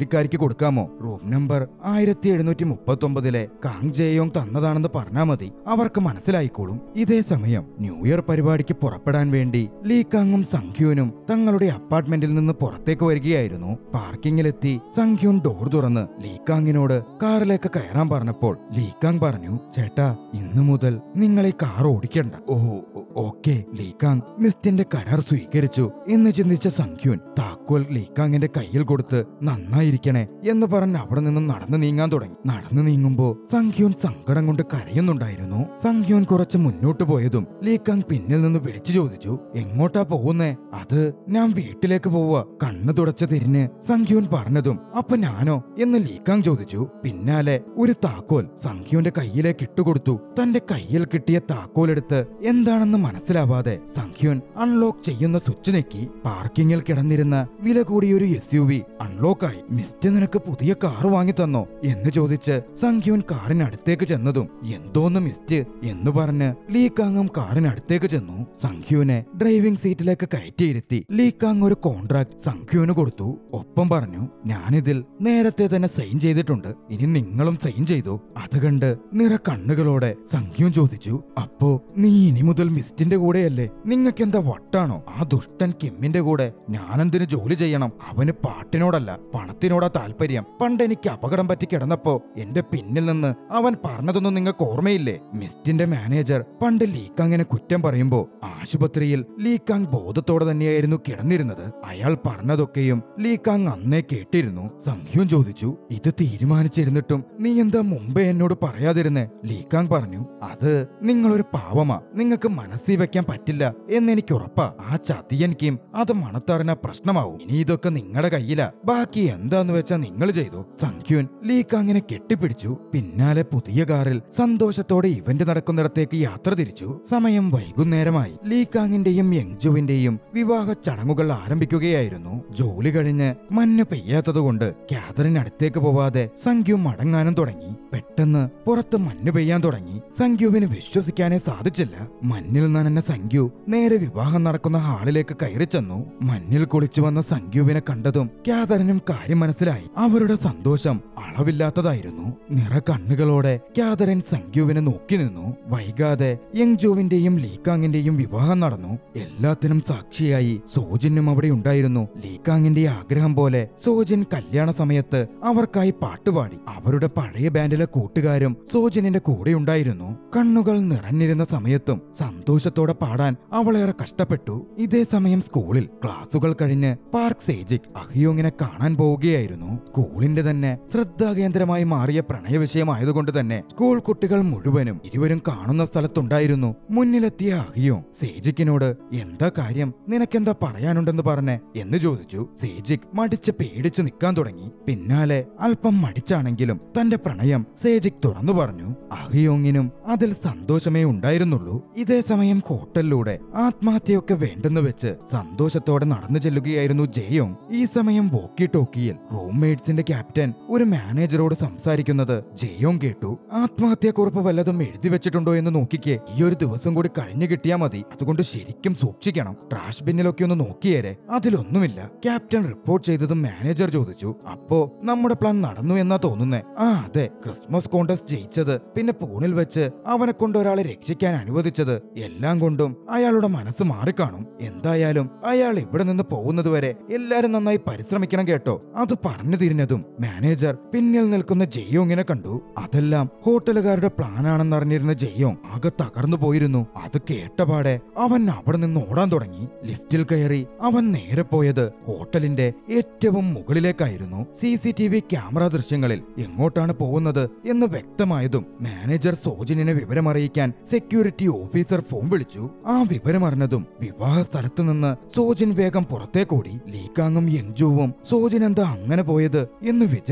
ജോലിക്കാരിക്ക് കൊടുക്കാമോ റൂം നമ്പർ ആയിരത്തി എഴുന്നൂറ്റി മുപ്പത്തി ഒമ്പതിലെ കാങ് ജേയോങ് തന്നതാണെന്ന് പറഞ്ഞാൽ മതി അവർക്ക് മനസ്സിലായിക്കോളും ഇതേ സമയം ന്യൂ ഇയർ പരിപാടിക്ക് പുറപ്പെടാൻ വേണ്ടി ലീ കാങ്ങും സംഖ്യൂനും തങ്ങളുടെ അപ്പാർട്ട്മെന്റിൽ നിന്ന് പുറത്തേക്ക് വരികയായിരുന്നു പാർക്കിങ്ങിലെത്തി സംഖ്യൂൻ ഡോർ തുറന്ന് ലീകാങ്ങിനോട് കാറിലേക്ക് കയറാൻ പറഞ്ഞപ്പോൾ ലീകാങ് പറഞ്ഞു ചേട്ടാ ഇന്നു മുതൽ നിങ്ങൾ ഈ കാർ ഓടിക്കണ്ട ഓ ഓ- ഓക്കെ ലീകാങ് മിസ്റ്റിന്റെ കരാർ സ്വീകരിച്ചു എന്ന് ചിന്തിച്ച സംഖ്യൂൻ താക്കോൽ ലീകാങ്ങിന്റെ കയ്യിൽ കൊടുത്ത് നന്നായിരിക്കണേ എന്ന് പറഞ്ഞ് അവിടെ നിന്നും നടന്നു നീങ്ങാൻ തുടങ്ങി നടന്നു നീങ്ങുമ്പോ സംഖ്യൂൻ സങ്കടം കൊണ്ട് കരയുന്നുണ്ടായിരുന്നു സംഖ്യൂൻ കുറച്ച് മുന്നോട്ട് പോയതും ലീകാങ് പിന്നിൽ നിന്ന് വിളിച്ചു ചോദിച്ചു എങ്ങോട്ടാ പോകുന്നേ അത് ഞാൻ വീട്ടിലേക്ക് പോവുക കണ്ണു തുടച്ച തിരിഞ്ഞ് സംഖ്യൂൻ പറഞ്ഞതും അപ്പൊ ഞാനോ എന്ന് ലീകാങ് ചോദിച്ചു പിന്നാലെ ഒരു താക്കോൽ സംഖ്യൂന്റെ കയ്യിലേക്ക് ഇട്ടുകൊടുത്തു തന്റെ കയ്യിൽ കിട്ടിയ താക്കോൽ എടുത്ത് എന്താണെന്ന് മനസ്സിലാവാതെ സംഖ്യൂൻ അൺലോക്ക് ചെയ്യുന്ന സ്വിച്ച് ഞെക്കി പാർക്കിങ്ങിൽ കിടന്നിരുന്ന വില കൂടിയ ഒരു എസ് യു വി അൺലോക്കായി മിസ്റ്റ് നിനക്ക് പുതിയ കാർ വാങ്ങി തന്നോ എന്ന് ചോദിച്ച് സംഖ്യൂൻ കാറിനടുത്തേക്ക് ചെന്നതും എന്തോന്ന് മിസ്റ്റ് എന്ന് പറഞ്ഞ് ലീകാങ്ങും കാറിനടുത്തേക്ക് ചെന്നു സംഖ്യൂനെ ഡ്രൈവിംഗ് സീറ്റിലേക്ക് കയറ്റിയിരുത്തി ലീകാങ് ഒരു കോൺട്രാക്ട് സംഖ്യൂന് കൊടുത്തു ഒപ്പം പറഞ്ഞു ഞാനിതിൽ നേരത്തെ തന്നെ സൈൻ ചെയ്തിട്ടുണ്ട് ഇനി നിങ്ങളും സൈൻ ചെയ്തു അത് കണ്ട് നിറ കണ്ണുകളോടെ സംഖ്യൂൻ ചോദിച്ചു അപ്പോ നീ ഇനി മുതൽ മിസ്റ്റിന്റെ കൂടെയല്ലേ നിങ്ങൾക്കെന്താ വട്ടാണോ ആ ദുഷ്ടൻ കിമ്മിന്റെ കൂടെ ഞാനെന്തിനു ജോലി ചെയ്യണം അവന് പാട്ടിനോടല്ല പണത്തിനോടാ താല്പര്യം പണ്ട് എനിക്ക് അപകടം പറ്റി കിടന്നപ്പോ എന്റെ പിന്നിൽ നിന്ന് അവൻ പറഞ്ഞതൊന്നും നിങ്ങൾക്ക് ഓർമ്മയില്ലേ മിസ്റ്റിന്റെ മാനേജർ പണ്ട് ലീക്കാങ്ങിനെ കുറ്റം പറയുമ്പോ ആശുപത്രിയിൽ ലീക്കാങ് ബോധത്തോടെ തന്നെയായിരുന്നു കിടന്നിരുന്നത് അയാൾ പറഞ്ഞതൊക്കെയും ലീക്കാങ് അന്നേ കേട്ടിരുന്നു സംഖ്യം ചോദിച്ചു ഇത് തീരുമാനിച്ചിരുന്നിട്ടും നീ എന്താ മുമ്പേ എന്നോട് പറയാതിരുന്നേ ലീക്കാങ് പറഞ്ഞു അത് നിങ്ങളൊരു പാവമാ നിങ്ങൾക്ക് മനസ്സിൽ വെക്കാൻ പറ്റില്ല എന്നെനിക്ക് ഉറപ്പാ ആ ചതിയൻ കിം അത് മണത്തറിഞ്ഞ പ്രശ്നമാവും ഇനി ഇതൊക്കെ നിങ്ങളുടെ കയ്യിലാ ബാക്കി എന്താന്ന് വെച്ചാ നിങ്ങൾ ചെയ്തു സംഖ്യുൻ ലീക്കാങ്ങിനെ കെട്ടിപ്പിടിച്ചു പിന്നാലെ പുതിയ കാറിൽ സന്തോഷത്തോടെ ഇവന്റ് നടക്കുന്നിടത്തേക്ക് യാത്ര തിരിച്ചു സമയം വൈകുന്നേരമായി ലീകാങ്ങിന്റെയും യങ്ജുവിന്റെയും വിവാഹ ചടങ്ങുകൾ ആരംഭിക്കുകയായിരുന്നു ജോലി കഴിഞ്ഞ് മഞ്ഞ് പെയ്യാത്തതുകൊണ്ട് കാതറിൻ അടുത്തേക്ക് പോവാതെ സംഖ്യു മടങ്ങാനും തുടങ്ങി പെട്ടെന്ന് പുറത്ത് മഞ്ഞ് പെയ്യാൻ തുടങ്ങി സംഖ്യുവിന് വിശ്വസിക്കാനേ സാധിച്ചില്ല മഞ്ഞിൽ നനഞ്ഞ സംഖ്യു നേരെ വിവാഹം നടക്കുന്ന ഹാളിലേക്ക് കയറി ചെന്നു മഞ്ഞിൽ കുളിച്ചു വന്ന സംഖ്യുവിനെ കണ്ടതും കാതറിനും കാര്യം മനസ്സിലായി അവരുടെ സന്തോഷം അളവില്ലാത്തതായിരുന്നു നിറ കണ്ണുകളോടെ കാതറിൻ സംഖ്യുവിനെ നോക്കി നിന്നു വൈകാതെ യങ്ജോവിന്റെയും ലീകാങ്ങിന്റെയും വിവാഹം നടന്നു എല്ലാത്തിനും സാക്ഷിയായി സോജിനും അവിടെ ഉണ്ടായിരുന്നു ലീകാങ്ങിന്റെ ആഗ്രഹം പോലെ സോജിൻ കല്യാണ സമയത്ത് അവർക്കായി പാട്ടുപാടി അവരുടെ പഴയ ബാൻഡിലെ കൂട്ടുകാരും സോജിനിന്റെ കൂടെ ഉണ്ടായിരുന്നു കണ്ണുകൾ നിറഞ്ഞിരുന്ന സമയത്തും സന്തോഷത്തോടെ പാടാൻ അവളേറെ കഷ്ടപ്പെട്ടു ഇതേ സമയം സ്കൂളിൽ ക്ലാസുകൾ കഴിഞ്ഞ് പാർക്ക് സേജിക് അഹിയോങ്ങിനെ കാണാൻ പോവുകയായിരുന്നു സ്കൂളിന്റെ തന്നെ ശ്രദ്ധാകേന്ദ്രമായി മാറിയ പ്രണയ വിഷയമായതുകൊണ്ട് തന്നെ സ്കൂൾ കുട്ടികൾ മുഴുവനും ഇരുവരും കാണുന്ന സ്ഥലത്തുണ്ടായിരുന്നു മുന്നിലെത്തിയ അഹിയോങ് സേജിക്കിനോട് എന്താ കാര്യം നിനക്കെന്താ പറയാനുണ്ടെന്ന് പറഞ്ഞേ എന്ന് ചോദിച്ചു സേജിക് മടിച്ച് പേടിച്ച് നിൽക്കാൻ തുടങ്ങി പിന്നാലെ അല്പം മടിച്ചാണെങ്കിലും തന്റെ പ്രണയം സേജിക് തുറന്നു പറഞ്ഞു അഹിയോങ്ങിനും അതിൽ സന്തോഷമേ ഉണ്ടായിരുന്നുള്ളൂ ഇതേ സമയം ഹോട്ടലിലൂടെ ആത്മഹത്യയൊക്കെ വേണ്ടെന്ന് വെച്ച് സന്തോഷത്തോടെ നടന്നു ചെല്ലുകയായിരുന്നു ജയോങ് ഈ സമയം വോക്കി ടോക്കിയിൽ റൂംമേറ്റ്സിന്റെ ക്യാപ്റ്റൻ ഒരു മാനേജറോട് സംസാരിക്കുന്നത് ജയോങ് കേട്ടു ആത്മഹത്യക്കുറിപ്പ് വല്ലതും എഴുതി വെച്ചിട്ടുണ്ടോ എന്ന് നോക്കിക്കേ ഈ ഒരു ദിവസം കൂടി കഴിഞ്ഞു കിട്ടിയാ മതി അതുകൊണ്ട് ശരിക്കും സൂക്ഷിക്കണം ട്രാഷ് ബിന്നിലൊക്കെ ഒന്ന് നോക്കിയേരെ അതിലൊന്നുമില്ല ക്യാപ്റ്റൻ റിപ്പോർട്ട് ചെയ്തതും മാനേജർ ചോദിച്ചു അപ്പോ നമ്മുടെ പ്ലാൻ നടന്നു എന്നാ തോന്നുന്നേ ആ അതെ ക്രിസ്മസ് കോണ്ടസ്റ്റ് ജയിച്ചത് പിന്നെ പൂണിൽ വെച്ച് അവനെ കൊണ്ട് ഒരാളെ രക്ഷിക്കാൻ അനുവദിച്ചത് എല്ലാം കൊണ്ടും അയാളുടെ മനസ്സ് മാറിക്കാണും എന്തായാലും അയാൾ ഇവിടെ നിന്ന് പോകുന്നത് വരെ എല്ലാരും നന്നായി പരിശ്രമിക്കണം കേട്ടോ അത് പറഞ്ഞു തിരിഞ്ഞതും മാനേജർ പിന്നിൽ നിൽക്കുന്ന ജയോങ്ങിനെ കണ്ടു അതെല്ലാം ഹോട്ടലുകാരുടെ പ്ലാനാണെന്ന് അറിഞ്ഞിരുന്ന ജയോങ് ആകെ തകർന്നു പോയിരുന്നു അത് കേട്ടപാടെ അവൻ അവിടെ നിന്ന് ഓടാൻ തുടങ്ങി ലിഫ്റ്റിൽ കയറി അവൻ നേരെ പോയത് ഹോട്ടലിന്റെ ഏറ്റവും മുകളിലേക്കായിരുന്നു C C T V camera ദൃശ്യങ്ങളിൽ എങ്ങോട്ടാണ് പോകുന്നത് എന്ന് വ്യക്തമായതും മാനേജർ സോജിനെ വിവരമറിയിക്കാൻ സെക്യൂരിറ്റി ഓഫീസർ ഫോൺ വിളിച്ചു ആ വിവരമറിഞ്ഞതും വിവാഹ സ്ഥലത്ത് നിന്ന് സോജിൻ വേഗം പുറത്തേക്കോടി ലീക്കാങ്ങും യങ്ജുവും സോജിൻ എന്താ അങ്ങനെ പോയത് എന്ന് വിചാരിച്ചു നിന്നു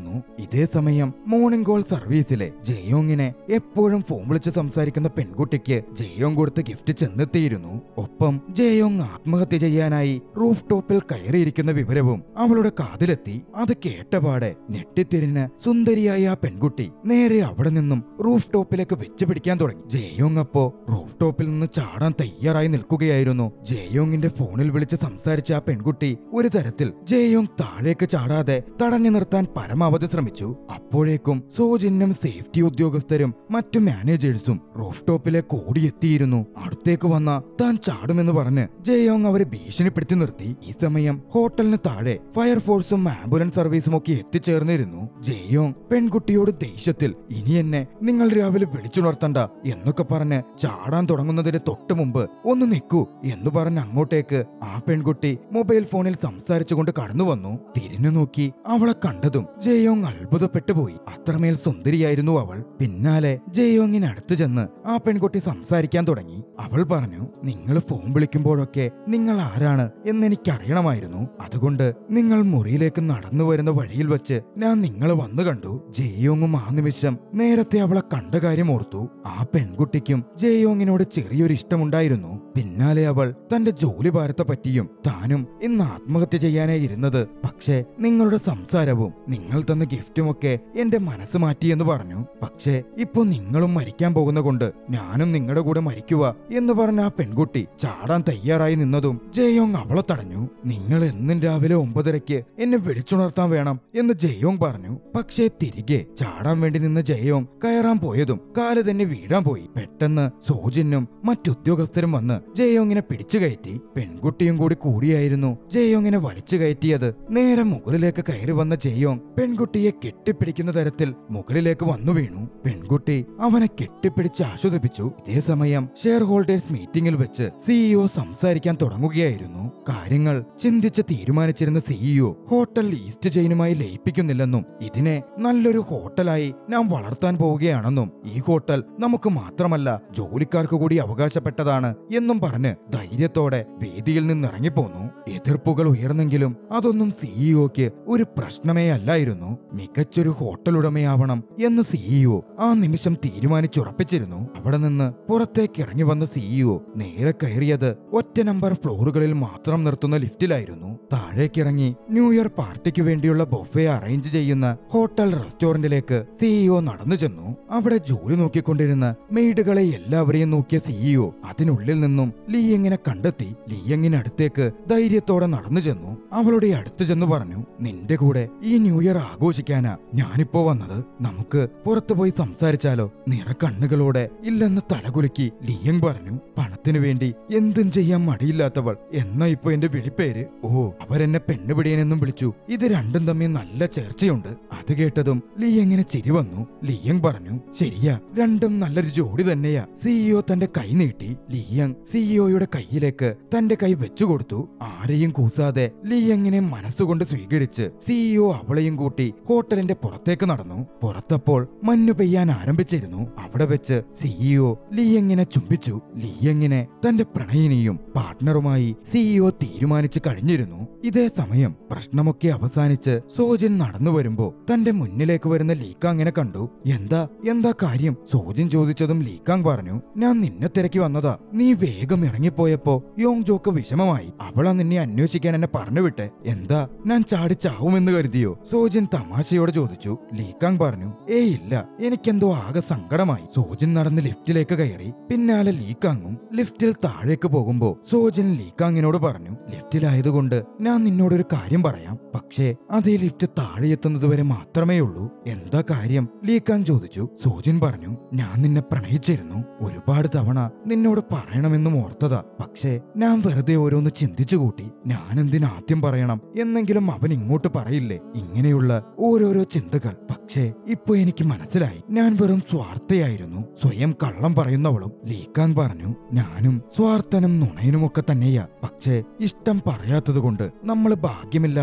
നിൽക്കുകയായിരുന്നു ഇതേ സമയം മോർണിംഗ് കോൾ സർവീസിലെ ജയോങ്ങിനെ എപ്പോഴും ഫോൺ വിളിച്ച് സംസാരിക്കുന്ന പെൺകുട്ടിക്ക് ജയോങ് കൊടുത്ത ഗിഫ്റ്റ് ചെന്നെത്തിയിരുന്നു ഒപ്പം ജയോങ് ആത്മഹത്യ ചെയ്യാനായി റൂഫ് ടോപ്പിൽ കയറിയിരിക്കുന്ന വിവരവും അവളുടെ കാതിലെത്തി അത് കേട്ടപാടെ ഞെട്ടിത്തിരിഞ്ഞ് സുന്ദരിയായ ആ പെൺകുട്ടി നേരെ അവിടെ നിന്നും റൂഫ് ടോപ്പിലേക്ക് വെച്ച് പിടിക്കാൻ തുടങ്ങി ജയോങ് അപ്പോ റൂഫ് ടോപ്പിൽ നിന്ന് ചാടാൻ തയ്യാറായി നിൽക്കുകയായിരുന്നു ജയോങ്ങിന്റെ ഫോണിൽ വിളിച്ച് സംസാരിച്ച ആ പെൺകുട്ടി ഒരു തരത്തിൽ ജയോങ് താഴേക്ക് ചാടാതെ തടഞ്ഞു നിർത്താൻ പരമാവധി ശ്രമിച്ചു അപ്പോഴേക്കും സോജിന്നും സേഫ്റ്റി ഉദ്യോഗസ്ഥരും മറ്റു മാനേജേഴ്സും റൂഫ് ടോപ്പിലേക്ക് ഓടിയെത്തിയിരുന്നു അടുത്തേക്ക് വന്ന താൻ ചാടുമെന്ന് പറഞ്ഞ് ജയോങ് അവരെ ഭീഷണിപ്പെടുത്തി നിർത്തി ഈ സമയം ഹോട്ടലിന് താഴെ ഫയർഫോഴ്സും ആംബുലൻസ് സർവീസും ഒക്കെ എത്തിച്ചേർന്നിരുന്നു ജയോങ് പെൺകുട്ടിയോട് ദേഷ്യത്തിൽ ഇനി എന്നെ നിങ്ങൾ രാവിലെ വിളിച്ചുണർത്തണ്ട എന്നൊക്കെ പറഞ്ഞ് ചാടാൻ തുടങ്ങുന്നതിന് തൊട്ടു മുമ്പ് ഒന്ന് നിൽക്കൂ എന്ന് പറഞ്ഞ് അങ്ങോട്ടേക്ക് ആ പെൺകുട്ടി മൊബൈൽ ഫോണിൽ സംസാരിച്ചുകൊണ്ട് കടന്നു വന്നു തിരിഞ്ഞു നോക്കി അവളെ കണ്ടതും ജയോങ് അത്ഭുതപ്പെട്ടു പോയി അത്രമേൽ സുന്ദരിയായിരുന്നു അവൾ പിന്നാലെ ജയോങ്ങിന് അടുത്തു ചെന്ന് ആ പെൺകുട്ടി സംസാരിക്കാൻ തുടങ്ങി അവൾ പറഞ്ഞു നിങ്ങൾ ഫോൺ വിളിക്കുമ്പോഴൊക്കെ നിങ്ങൾ ആരാണ് എന്നെനിക്കറിയണമായിരുന്നു അതുകൊണ്ട് നിങ്ങൾ മുറിയിലേക്ക് നടന്നു വരുന്ന വഴിയിൽ വെച്ച് ഞാൻ നിങ്ങളെ വന്നു കണ്ടു ജയോങ്ങും ആ നിമിഷം നേരത്തെ അവളെ കണ്ട കാര്യം ഓർത്തു ആ പെൺകുട്ടിക്കും ജയോങ്ങിനോട് ചെറിയൊരു ഇഷ്ടമുണ്ടായിരുന്നു പിന്നാലെ അവൾ തന്റെ ജോലി ഭാരത്തെ പറ്റിയും താനും ഇന്ന് ആത്മഹത്യ ചെയ്യാനായി ഇരുന്നത് പക്ഷേ നിങ്ങളുടെ സംസാരവും നിങ്ങൾ തന്ന ഗിഫ്റ്റുമൊക്കെ എന്റെ മനസ്സ് മാറ്റിയെന്ന് പറഞ്ഞു പക്ഷേ ഇപ്പൊ നിങ്ങളും മരിക്കാൻ പോകുന്ന കൊണ്ട് ഞാനും നിങ്ങളുടെ കൂടെ മരിക്കുക എന്ന് പറഞ്ഞ ആ പെൺകുട്ടി ചാടാൻ തയ്യാറായി നിന്നതും ജയോങ് അവളെ തടഞ്ഞു നിങ്ങൾ എന്നും രാവിലെ ഒമ്പതരയ്ക്ക് എന്നെ വിളിച്ചുണർത്താൻ വേണം എന്ന് ജയോങ് പറഞ്ഞു പക്ഷേ തിരികെ ചാടാൻ വേണ്ടി നിന്ന ജയോങ് കയറാൻ പോയതും കാല് തന്നെ വീഴാൻ പോയി പെട്ടെന്ന് സോജിനും മറ്റുദ്യോഗസ്ഥരും വന്ന് ജയോങ്ങിനെ പിടിച്ചു കയറ്റി പെൺകുട്ടിയും കൂടി കൂടിയായിരുന്നു ജയോങ്ങിനെ വലിച്ചു കയറ്റിയത് നേരെ മുകളിലേക്ക് കയറി വന്ന ജയോങ് പെൺകുട്ടിയെ കെട്ടിപ്പിടിക്കുന്ന തരത്തിൽ മുകളിലേക്ക് വന്നു വീണു പെൺകുട്ടി അവനെ കെട്ടിപ്പിടിച്ച് ആശ്വസിപ്പിച്ചു ഇതേ സമയം ഷെയർ ഹോൾഡേഴ്സ് മീറ്റിംഗിൽ വെച്ച് സിഇഒ സംസാരിക്കാൻ തുടങ്ങുകയായിരുന്നു കാര്യങ്ങൾ ചിന്തിച്ച് തീരുമാനിച്ചിരുന്ന സിഇഒ ഹോട്ടൽ ഈസ്റ്റ് ചെയിനുമായി ലയിപ്പിക്കുന്നില്ലെന്നും ഇതിനെ നല്ലൊരു ഹോട്ടലായി നാം വളർത്താൻ പോവുകയാണെന്നും ഈ ഹോട്ടൽ നമുക്ക് മാത്രമല്ല ജോലിക്കാർക്ക് കൂടി അവകാശപ്പെട്ടതാണ് എന്നും പറഞ്ഞ് ധൈര്യത്തോടെ വേദിയിൽ നിന്നിറങ്ങിപ്പോന്നു എതിർപ്പുകൾ ഉയർന്നെങ്കിലും അതൊന്നും സിഇഒക്ക് ഒരു പ്രശ്നമേ അല്ലായിരുന്നു മികച്ചൊരു ഹോട്ടൽ ഉടമയാവണം എന്ന് സിഇഒ ആ നിമിഷം തീരുമാനിച്ചുറപ്പിച്ചിരുന്നു അവിടെ നിന്ന് പുറത്തേക്ക് ഇറങ്ങി വന്ന സിഇഒ നേരെ കയറിയത് ഒറ്റ നമ്പർ ഫ്ലോറുകളിൽ മാത്രം നിർത്തുന്ന ലിഫ്റ്റിലായിരുന്നു താഴേക്കിറങ്ങി ന്യൂ ഇയർ പാർട്ടിക്ക് വേണ്ടിയുള്ള ബൊഫെ അറേഞ്ച് ചെയ്യുന്ന ഹോട്ടൽ റെസ്റ്റോറന്റിലേക്ക് സിഇഒ നടന്നു ചെന്നു അവിടെ ജോലി നോക്കിക്കൊണ്ടിരുന്ന മെയ്ഡുകളെ എല്ലാവരെയും നോക്കിയ സിഇഒ അതിനുള്ളിൽ നിന്നും ലീയങ്ങിനെ കണ്ടെത്തി ലീയങ്ങിനടുത്തേക്ക് ധൈര്യത്തോടെ നടന്നു ചെന്നു അവളുടെ അടുത്ത് ചെന്ന് പറഞ്ഞു നിന്റെ കൂടെ ഈ ന്യൂ ഇയർ ആഘോഷിക്കാനാ ഞാനിപ്പോ വന്നത് നമുക്ക് പുറത്തു പോയി സംസാരിച്ചാലോ നിറക്കണ്ണുകളോടെ ഇല്ലെന്ന് തലകുലുക്കി ലിയങ് പറഞ്ഞു പണത്തിനു വേണ്ടി എന്തും ചെയ്യാൻ മടിയില്ലാത്തവൾ എന്നാ ഇപ്പൊ എന്റെ വിളിപ്പേര് ഓ അവരെന്നെ പെണ്ണുപിടിയനെന്നും വിളിച്ചു ഇത് രണ്ടും തമ്മിൽ നല്ല ചേർച്ചയുണ്ട് അത് കേട്ടതും ലിയങ്ങിന് ചിരി വന്നു ലിയങ് പറഞ്ഞു ശരിയാ രണ്ടും നല്ലൊരു ജോഡി തന്നെയാ സിഇഒ തന്റെ കൈ നീട്ടി ലിയങ് സിഇഒയുടെ കയ്യിലേക്ക് തന്റെ കൈ വെച്ചുകൊടുത്തു ആരെയും കൂസാതെ ലിയങ്ങിനെ മനസ്സുകൊണ്ട് സ്വീകരിച്ച് സിഇഒ അവളെയും കൂട്ടി ഹോട്ടലിന്റെ പുറത്തേക്ക് നടന്നു പുറത്തപ്പോൾ മഞ്ഞു പെയ്യാൻ ആരംഭിച്ചിരുന്നു അവിടെ വെച്ച് സിഇഒ ലിയങ്ങിനെ ചുംബിച്ചു ലിയങ്ങിനെ തന്റെ പ്രണയിനിയും പാർട്ട്ണറുമായി സിഇഒ തീരുമാനിച്ചു കഴിഞ്ഞിരുന്നു ഇതേ സമയം പ്രശ്നമൊക്കെ അവസാനിച്ച് സോജിൻ നടന്നു വരുമ്പോ തന്റെ മുന്നിലേക്ക് വരുന്ന ലീക്കാങ്ങിനെ കണ്ടു എന്താ എന്താ കാര്യം സോജിൻ ചോദിച്ചതും ലീക്കാങ് പറഞ്ഞു ഞാൻ നിന്നെ തിരക്കി വന്നതാ നീ വേഗം ഇറങ്ങിപ്പോയപ്പോ യോങ് ജോക്ക് വിഷമമായി അവളാ നിന്നെ അന്വേഷിക്കാൻ എന്നെ പറഞ്ഞു വിട്ടെ എന്താ ഞാൻ ചാടി ചാവുമെന്ന് കരുതിയോ സോജിൻ തമാശയോടെ ചോദിച്ചു ലീക്കാങ് പറഞ്ഞു ഏയ് ഇല്ല എനിക്കെന്തോ ആകെ സങ്കടമായി സോജിൻ നടന്ന് ലിഫ്റ്റിലേക്ക് കയറി പിന്നാലെ ലീക്കാങ്ങും ലിഫ്റ്റിൽ താഴേക്ക് പോകുമ്പോ സോജിൻ ലീക്കാങ്ങിനോട് പറഞ്ഞു ലിഫ്റ്റിലായതുകൊണ്ട് ഞാൻ നിന്നോടൊരു കാര്യം പറയാം പക്ഷേ അതേ ലിഫ്റ്റ് താഴെ എത്തുന്നതുവരെ മാത്രമേ ഉള്ളൂ എന്താ കാര്യം ലീക്കാങ് ചോദിച്ചു സോജിൻ പറഞ്ഞു ഞാൻ നിന്നെ പ്രണയിച്ചിരുന്നു ഒരുപാട് തവണ നിന്നോട് പറയണമെന്നും ഓർത്തതാ പക്ഷേ ഞാൻ വെറുതെ ഓരോന്ന് ചിന്തിച്ചു കൂട്ടി ഞാൻ എന്തിനാദ്യം പറയണം എന്നെങ്കിലും അവൻ ഇങ്ങോട്ട് പറയില്ലേ ഇങ്ങനെയുള്ള ഓരോരോ ചിന്തകൾ പക്ഷേ ഇപ്പൊ എനിക്ക് മനസ്സിലായി ഞാൻ വെറും സ്വാർത്ഥയായിരുന്നു സ്വയം കള്ളം പറയുന്നവളും ലീക്കാങ് പറഞ്ഞു ഞാനും സ്വാർത്ഥനും നുണയനുമൊക്കെ തന്നെയാ പക്ഷേ ഇഷ്ടം പറയാത്തത് കൊണ്ട് നമ്മൾ ഭാഗ്യമില്ലാത്തവരാ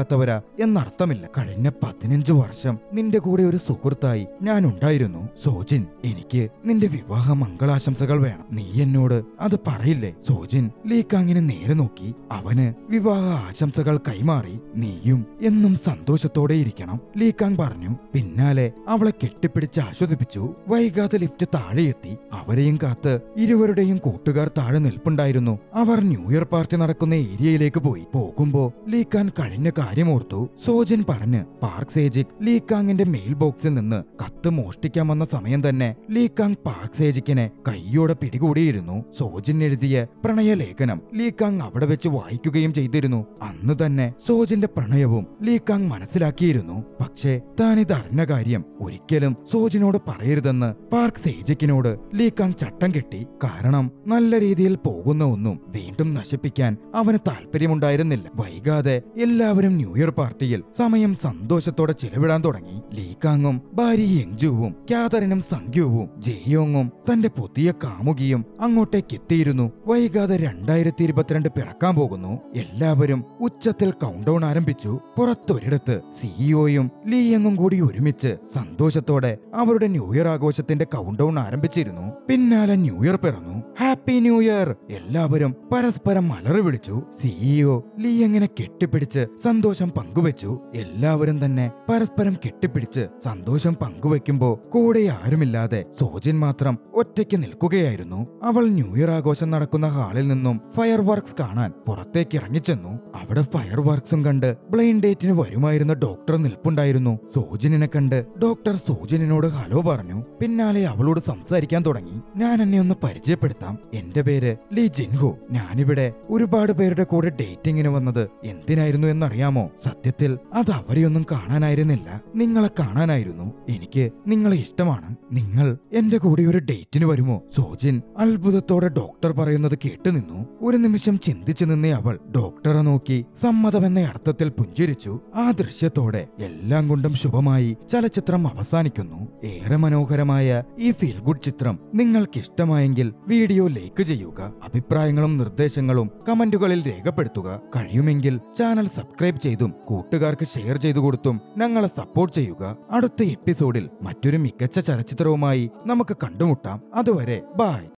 എന്നർത്ഥമില്ല കഴിഞ്ഞ പതിനഞ്ച് വർഷം നിന്റെ കൂടെ ഒരു സുഹൃത്തായി ഞാൻ ഉണ്ടായിരുന്നു സോജിൻ എനിക്ക് നിന്റെ വിവാഹ മംഗളാശംസകൾ വേണം നീ എന്നോട് അത് പറയില്ലേ സോജിൻ ലീക്കാങ്ങിനെ നേരെ നോക്കി അവന് വിവാഹ ആശംസകൾ കൈമാറി നീയും എന്നും സന്തോഷത്തോടെ ഇരിക്കണം ലീക്കാങ് പറഞ്ഞു പിന്നാലെ അവളെ കെട്ടിപ്പിടിച്ച് ആശ്വസിപ്പിച്ചു വൈകാതെ ലിഫ്റ്റ് താഴെയെത്തി അവരെയും കാത്ത് ഇരുവരുടെയും കൂട്ടുകാർ താഴെ നിൽപ്പുണ്ടായിരുന്നു അവർ ന്യൂ ഇയർ പാർട്ടി നടക്കുന്ന ഏരിയയിലേക്ക് പോയി പോകുമ്പോ ലീക്കാൻ കഴിഞ്ഞ കാര്യമോർത്തു സോജൻ പറഞ്ഞ് പാർക്ക് സേജിക് ലീക്കാങ്ങിന്റെ മെയിൽ ബോക്സിൽ നിന്ന് കത്ത് മോഷ്ടിക്കാൻ വന്ന സമയം തന്നെ ലീക്കാങ് പാർക്ക് സേജിക്കിനെ കൈയോടെ പിടികൂടിയിരുന്നു സോജൻ എഴുതിയ പ്രണയലേഖനം ലീക്കാങ് അവിടെ വെച്ച് വായിക്കുകയും ചെയ്തിരുന്നു അന്ന് തന്നെ സോജന്റെ പ്രണയവും ലീക്കാങ് മനസ്സിലാക്കിയിരുന്നു പക്ഷേ താൻ ഇത് അറിഞ്ഞ കാര്യം ഒരിക്കലും സോജിനോട് പറയരുതെന്ന് പാർക്ക് സേജിക്കിനോട് ലീക്കാങ് ചട്ടം കെട്ടി കാരണം നല്ല രീതിയിൽ പോകുന്ന ഒന്നും വീണ്ടും നശിപ്പിക്കാൻ അവന് താല്പര്യമുണ്ടായിരുന്നില്ല വൈകാതെ എല്ലാവരും ന്യൂ ഇയർ പാർട്ടിയിൽ സമയം സന്തോഷത്തോടെ ചിലവിടാൻ തുടങ്ങി ലീക്കാങ്ങും ഭാര്യ യങ്ജുവും ക്യാതറിനും സംഗ്യുവും ജെയോങ്ങും തന്റെ പുതിയ കാമുകിയും അങ്ങോട്ടേക്ക് എത്തിയിരുന്നു വൈകാതെ രണ്ടായിരത്തി ഇരുപത്തിരണ്ട് പിറക്കാൻ പോകുന്നു എല്ലാവരും ഉച്ചത്തിൽ കൗണ്ട് ഡൗൺ ആരംഭിച്ചു പുറത്തൊരിടത്ത് സിഇഒയും ലീയങ്ങും കൂടി ഒരുമിച്ച് സന്തോഷത്തോടെ അവരുടെ ന്യൂ ഇയർ ആഘോഷത്തിന്റെ കൗണ്ട് ഡൗൺ ആരംഭിച്ചിരുന്നു പിന്നാലെ ന്യൂ ഇയർ പിറന്നു ഹാപ്പി ന്യൂ ഇയർ എല്ലാവരും പരസ്പരം മലറി വിളിച്ചു സിഇഒ ലീയങ്ങിനെ കെട്ടിപ്പിടിച്ച് സന്തോഷം പങ്കുവെച്ചു എല്ലാവരും തന്നെ പരസ്പരം കെട്ടിപ്പിടിച്ച് സന്തോഷം പങ്കുവെക്കുമ്പോ കൂടെ ആരുമില്ലാതെ സോജിൻ മാത്രം ഒറ്റയ്ക്ക് നിൽക്കുകയായിരുന്നു അവൾ ന്യൂ ഇയർ ആഘോഷം നടക്കുന്ന ഹാളിൽ നിന്നും ഫയർ വർക്ക്സ് കാണാൻ പുറത്തേക്ക് ഇറങ്ങിച്ചെന്നു അവിടെ ഫയർ വർക്ക്സും കണ്ട് ബ്ലൈൻഡ് ഡേറ്റിന് വരുമായിരുന്ന ഡോക്ടർ നിൽപ്പുണ്ടായിരുന്നു സോജിനെ കണ്ട് ഡോക്ടർ സോജിനോട് ഹലോ പറഞ്ഞു പിന്നാലെ അവളോട് സംസാരിക്കാൻ തുടങ്ങി ഞാൻ എന്നെ ഒന്ന് പരിചയപ്പെടുത്താം എന്റെ പേര് ലീ ജിൻഹു ഞാനിവിടെ ഒരുപാട് പേരുടെ കൂടെ ഡേറ്റിങ്ങിന് വന്നത് എന്തിനായിരുന്നു എന്നറിയാമോ സത്യത്തിൽ അത് അവരെയൊന്നും കാണാനായിരുന്നില്ല നിങ്ങളെ കാണാനായിരുന്നു എനിക്ക് നിങ്ങളെ ഇഷ്ടമാണ് നിങ്ങൾ എന്റെ കൂടെ ഒരു ഡേറ്റിന് വരുമോ സോജിൻ അത്ഭുതത്തോടെ ഡോക്ടർ പറയുന്നത് കേട്ടു നിന്നു ഒരു നിമിഷം ചിന്തിച്ചു നിന്നേ അവൾ ഡോക്ടറെ നോക്കി സമ്മതമെന്ന അർത്ഥത്തിൽ പുഞ്ചിരിച്ചു ആ ദൃശ്യത്തോടെ എല്ലാം കൊണ്ടും ശുഭമായി ചലച്ചിത്രം അവസാനിക്കുന്നു ഏറെ മനോഹരമായ ഈ ഫീൽ ഗുഡ് ചിത്രം നിങ്ങൾക്ക് ഇഷ്ടമായെങ്കിൽ വീഡിയോ ലൈക്ക് ചെയ്യുക അഭിപ്രായങ്ങളും നിർദ്ദേശങ്ങളും കമന്റുകളിൽ രേഖപ്പെടുത്തുക കഴിയുമെങ്കിൽ ചാനൽ സബ്സ്ക്രൈബ് ചെയ്തും കൂട്ടുകാർക്ക് ഷെയർ ചെയ്തു കൊടുത്തും ഞങ്ങളെ സപ്പോർട്ട് ചെയ്യുക അടുത്ത എപ്പിസോഡിൽ മറ്റൊരു മികച്ച ചലച്ചിത്രവുമായി നമുക്ക് കണ്ടുമുട്ടാം അതുവരെ ബായ്